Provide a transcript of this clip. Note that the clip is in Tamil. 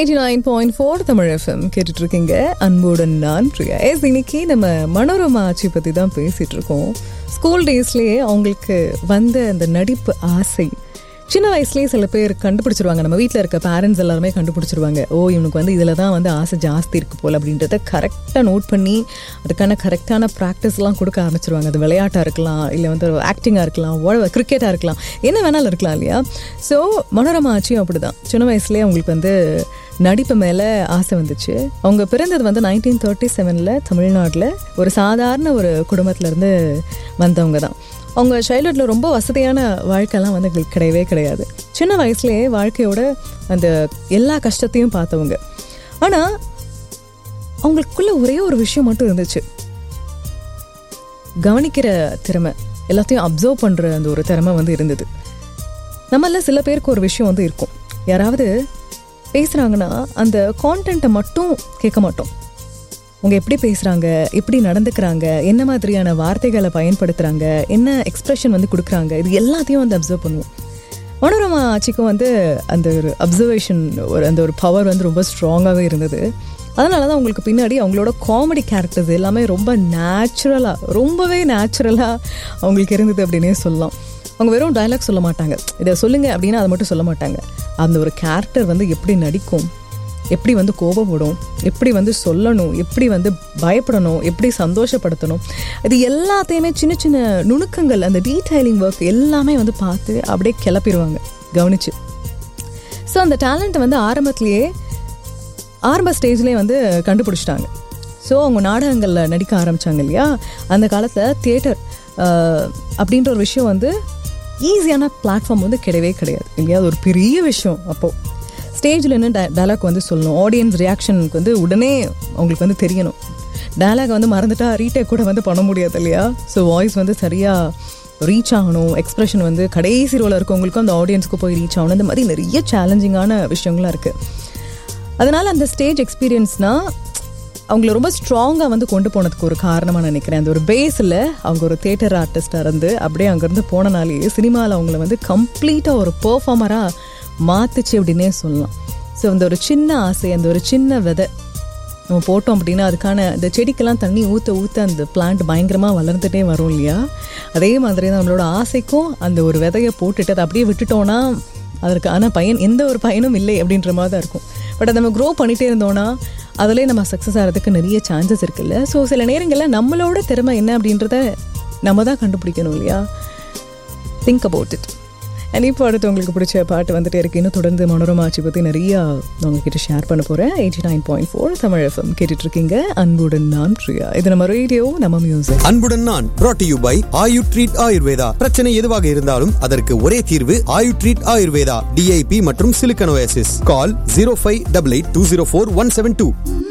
eighty nine point four Tamil FM கேட்டுட்டு இருக்கீங்க அன்புடன் நான் பிரியா எஸ் இன்னைக்கு நம்ம மனோரமா ஆட்சி பற்றி தான் பேசிட்டு இருக்கோம் ஸ்கூல் டேஸ்லேயே அவங்களுக்கு வந்த அந்த நடிப்பு ஆசை சின்ன வயசுலேயே சில பேர் கண்டுபிடிச்சிருவாங்க நம்ம வீட்டில் இருக்க பேரண்ட்ஸ் எல்லாருமே கண்டுபிடிச்சிருவாங்க ஓ இவனுக்கு வந்து இதில் தான் வந்து ஆசை ஜாஸ்தி இருக்கு போல் அப்படின்றத கரெக்டாக நோட் பண்ணி அதுக்கான கரெக்டான ப்ராக்டிஸ்லாம் கொடுக்க ஆரம்பிச்சிருவாங்க அது விளையாட்டாக இருக்கலாம் இல்லை வந்து ஆக்டிங்காக இருக்கலாம் கிரிக்கெட்டாக இருக்கலாம் என்ன வேணாலும் இருக்கலாம் இல்லையா ஸோ மனோரமா ஆச்சியும் அப்படி தான் சின்ன வயசுலேயே அவங்களுக்கு வந்து நடிப்பு மேலே ஆசை வந்துச்சு அவங்க பிறந்தது வந்து நைன்டீன் தேர்ட்டி செவனில் தமிழ்நாட்டில் ஒரு சாதாரண ஒரு குடும்பத்திலேருந்து வந்தவங்க தான் அவங்க சைல்ட்ஹுட்டில் ரொம்ப வசதியான வாழ்க்கைலாம் வந்து எங்களுக்கு கிடையவே கிடையாது சின்ன வயசுலேயே வாழ்க்கையோட அந்த எல்லா கஷ்டத்தையும் பார்த்தவங்க ஆனால் அவங்களுக்குள்ள ஒரே ஒரு விஷயம் மட்டும் இருந்துச்சு கவனிக்கிற திறமை எல்லாத்தையும் அப்சர்வ் பண்ணுற அந்த ஒரு திறமை வந்து இருந்தது நம்மள சில பேருக்கு ஒரு விஷயம் வந்து இருக்கும் யாராவது பேசுகிறாங்கன்னா அந்த கான்டென்ட்டை மட்டும் கேட்க மாட்டோம் அவங்க எப்படி பேசுகிறாங்க எப்படி நடந்துக்கிறாங்க என்ன மாதிரியான வார்த்தைகளை பயன்படுத்துகிறாங்க என்ன எக்ஸ்ப்ரெஷன் வந்து கொடுக்குறாங்க இது எல்லாத்தையும் வந்து அப்சர்வ் பண்ணுவோம் மனோரமா ஆட்சிக்கும் வந்து அந்த ஒரு அப்சர்வேஷன் ஒரு அந்த ஒரு பவர் வந்து ரொம்ப ஸ்ட்ராங்காகவே இருந்தது அதனால தான் அவங்களுக்கு பின்னாடி அவங்களோட காமெடி கேரக்டர்ஸ் எல்லாமே ரொம்ப நேச்சுரலாக ரொம்பவே நேச்சுரலாக அவங்களுக்கு இருந்தது அப்படின்னே சொல்லலாம் அவங்க வெறும் டைலாக் சொல்ல மாட்டாங்க இதை சொல்லுங்க அப்படின்னா அதை மட்டும் சொல்ல மாட்டாங்க அந்த ஒரு கேரக்டர் வந்து எப்படி நடிக்கும் எப்படி வந்து கோபப்படும் எப்படி வந்து சொல்லணும் எப்படி வந்து பயப்படணும் எப்படி சந்தோஷப்படுத்தணும் இது எல்லாத்தையுமே சின்ன சின்ன நுணுக்கங்கள் அந்த டீடைலிங் ஒர்க் எல்லாமே வந்து பார்த்து அப்படியே கிளப்பிடுவாங்க கவனிச்சு ஸோ அந்த டேலண்ட்டை வந்து ஆரம்பத்திலேயே ஆரம்ப ஸ்டேஜ்லேயே வந்து கண்டுபிடிச்சிட்டாங்க ஸோ அவங்க நாடகங்களில் நடிக்க ஆரம்பித்தாங்க இல்லையா அந்த காலத்தில் தியேட்டர் அப்படின்ற ஒரு விஷயம் வந்து ஈஸியான பிளாட்ஃபார்ம் வந்து கிடையவே கிடையாது இல்லையா அது ஒரு பெரிய விஷயம் அப்போது ஸ்டேஜில் என்ன டை டைலாக் வந்து சொல்லணும் ஆடியன்ஸ் ரியாக்ஷனுக்கு வந்து உடனே அவங்களுக்கு வந்து தெரியணும் டைலாக் வந்து மறந்துட்டா ரீடேக் கூட வந்து பண்ண முடியாது இல்லையா ஸோ வாய்ஸ் வந்து சரியாக ரீச் ஆகணும் எக்ஸ்ப்ரெஷன் வந்து கடைசி ரோவில் இருக்கவங்களுக்கும் அந்த ஆடியன்ஸ்க்கு போய் ரீச் ஆகணும் இந்த மாதிரி நிறைய சேலஞ்சிங்கான விஷயங்கள்லாம் இருக்குது அதனால் அந்த ஸ்டேஜ் எக்ஸ்பீரியன்ஸ்னால் அவங்கள ரொம்ப ஸ்ட்ராங்காக வந்து கொண்டு போனதுக்கு ஒரு காரணமாக நினைக்கிறேன் அந்த ஒரு பேஸில் அவங்க ஒரு தேட்டர் ஆர்டிஸ்டாக இருந்து அப்படியே அங்கேருந்து போனனாலேயே சினிமாவில் அவங்கள வந்து கம்ப்ளீட்டாக ஒரு பர்ஃபார்மராக மாத்துச்சு அப்படின்னே சொல்லலாம் ஸோ அந்த ஒரு சின்ன ஆசை அந்த ஒரு சின்ன விதை நம்ம போட்டோம் அப்படின்னா அதுக்கான இந்த செடிக்கெல்லாம் தண்ணி ஊற்ற ஊற்ற அந்த பிளான்ட் பயங்கரமாக வளர்ந்துட்டே வரும் இல்லையா அதே மாதிரி தான் நம்மளோட ஆசைக்கும் அந்த ஒரு விதையை போட்டுட்டு அதை அப்படியே விட்டுட்டோன்னா அதற்கான பயன் எந்த ஒரு பயனும் இல்லை அப்படின்ற மாதிரி தான் இருக்கும் பட் அதை நம்ம க்ரோ பண்ணிகிட்டே இருந்தோன்னா அதிலே நம்ம சக்ஸஸ் ஆகிறதுக்கு நிறைய சான்சஸ் இருக்குல்ல ஸோ சில நேரங்களில் நம்மளோட திறமை என்ன அப்படின்றத நம்ம தான் கண்டுபிடிக்கணும் இல்லையா திங்க் அபவுட் இட் அண்ட் இப்போ அடுத்து உங்களுக்கு பிடிச்ச பாட்டு வந்துட்டே இருக்கு இன்னும் தொடர்ந்து மனோரமா ஆட்சி பற்றி நிறையா நான் உங்ககிட்ட ஷேர் பண்ண போகிறேன் eighty nine point four Tamil FM கேட்டுட்டு இருக்கீங்க அன்புடன் நான் பிரியா இது நம்ம ரேடியோ நம்ம மியூசிக் அன்புடன் நான் brought to you by Ayu treat Ayurveda பிரச்சனை எதுவாக இருந்தாலும் அதற்கு ஒரே தீர்வு ஆயு ட்ரீட் ஆயுர்வேதா டிஐபி மற்றும் சிலிக்கனோசிஸ் call zero five double eight two zero four one seven two